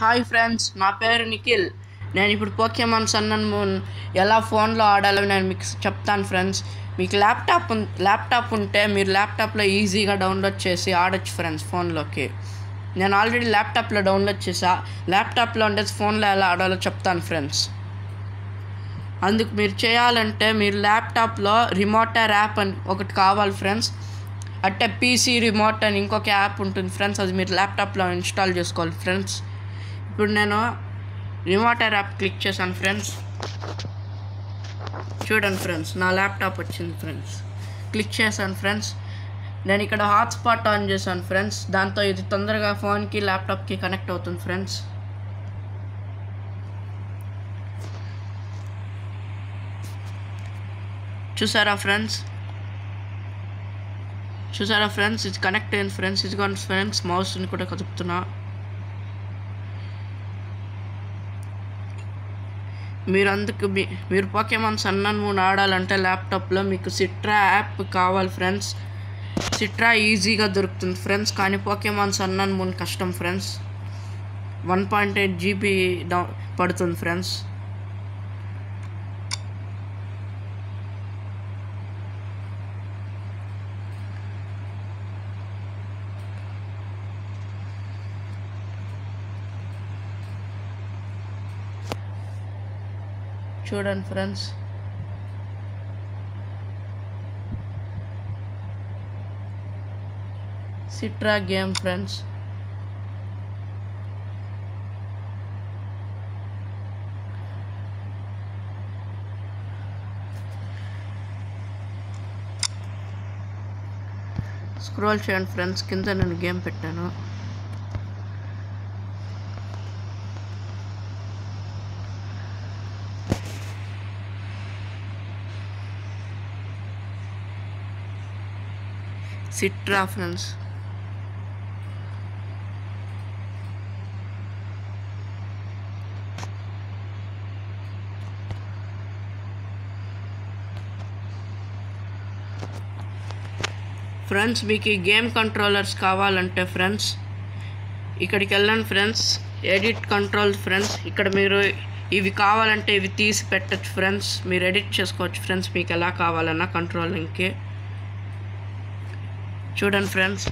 hi friends నా పేరు నిఖిల్ నేను ఇప్పుడు పోకేమాన్ సన్ అండ్ మూన్ ఎలా ఫోన్లో ఆడాలో నేను మీకు చెప్తాను ఫ్రెండ్స్ మీకు ల్యాప్టాప్ ఉన్ ల్యాప్టాప్ ఉంటే మీరు ల్యాప్టాప్లో ఈజీగా డౌన్లోడ్ చేసి ఆడొచ్చు ఫ్రెండ్స్ ఫోన్లోకి నేను ఆల్రెడీ ల్యాప్టాప్లో డౌన్లోడ్ చేసా ల్యాప్టాప్లో ఉండే ఫోన్లో ఎలా ఆడాలో చెప్తాను ఫ్రెండ్స్ అందుకు మీరు చేయాలంటే మీరు ల్యాప్టాప్లో రిమోటర్ యాప్ అని ఒకటి కావాలి ఫ్రెండ్స్ అంటే పీసీ రిమోట్ అని ఇంకొక యాప్ ఉంటుంది ఫ్రెండ్స్ అది మీరు ల్యాప్టాప్లో ఇన్స్టాల్ చేసుకోవాలి ఫ్రెండ్స్ ఇప్పుడు నేను రిమోటర్ యాప్ క్లిక్ చేశాను ఫ్రెండ్స్ చూడండి ఫ్రెండ్స్ నా ల్యాప్టాప్ వచ్చింది ఫ్రెండ్స్ క్లిక్ చేశాను ఫ్రెండ్స్ నేను ఇక్కడ హాట్స్పాట్ ఆన్ చేశాను ఫ్రెండ్స్ దాంతో ఇది తొందరగా ఫోన్కి ల్యాప్టాప్కి కనెక్ట్ అవుతుంది ఫ్రెండ్స్ చూసారా ఫ్రెండ్స్ చూసారా ఫ్రెండ్స్ ఇది కనెక్ట్ అయింది ఫ్రెండ్స్ ఇదిగోండి ఫ్రెండ్స్ మౌస్ని కూడా కదుపుతున్నా మీరు అందుకు మీ మీరు పోకేమాన్ సన్నన్ మూన్ ఆడాలంటే ల్యాప్టాప్లో మీకు సిట్రా యాప్ కావాలి ఫ్రెండ్స్ సిట్రా ఈజీగా దొరుకుతుంది ఫ్రెండ్స్ కానీ పోకేమాన్ సన్నన్ మూన్ కష్టం friends one point eight GB డౌ పడుతుంది ఫ్రెండ్స్ చూడండి friends Citra game friends scroll చేయండి ఫ్రెండ్స్ కింద నేను గేమ్ పెట్టాను సిట్రా ఫ్రెండ్స్ ఫ్రెండ్స్ మీకు ఈ గేమ్ కంట్రోలర్స్ కావాలంటే ఫ్రెండ్స్ ఇక్కడికి వెళ్ళండి ఫ్రెండ్స్ ఎడిట్ కంట్రోల్ ఫ్రెండ్స్ ఇక్కడ మీరు ఇవి కావాలంటే ఇవి తీసి పెట్టచ్చు ఫ్రెండ్స్ మీరు ఎడిట్ చేసుకోవచ్చు ఫ్రెండ్స్ మీకు ఎలా కావాలన్నా కంట్రోలింగ్కి చూడండి ఫ్రెండ్స్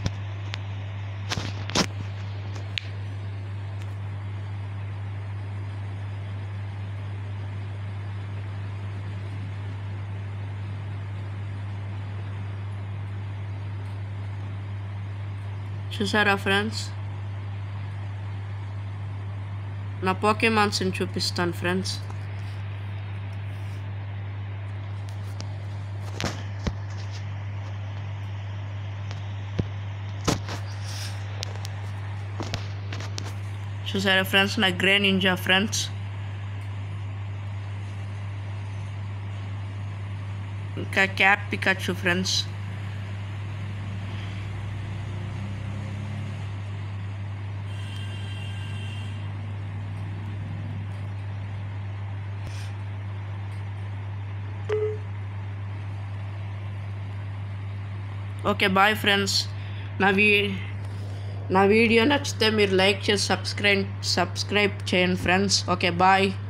చూసారా ఫ్రెండ్స్ నా పోకేమాన్స్ని చూపిస్తాను ఫ్రెండ్స్ చూసారా ఫ్రెండ్స్ నా గ్రే నింజా ఫ్రెండ్స్ ఇంకా cap Pikachu friends okay bye friends నా వీ నా వీడియో నచ్చితే మీరు లైక్ చేసి సబ్స్క్రైబ్ సబ్స్క్రైబ్ చేయండి ఫ్రెండ్స్ ఓకే బాయ్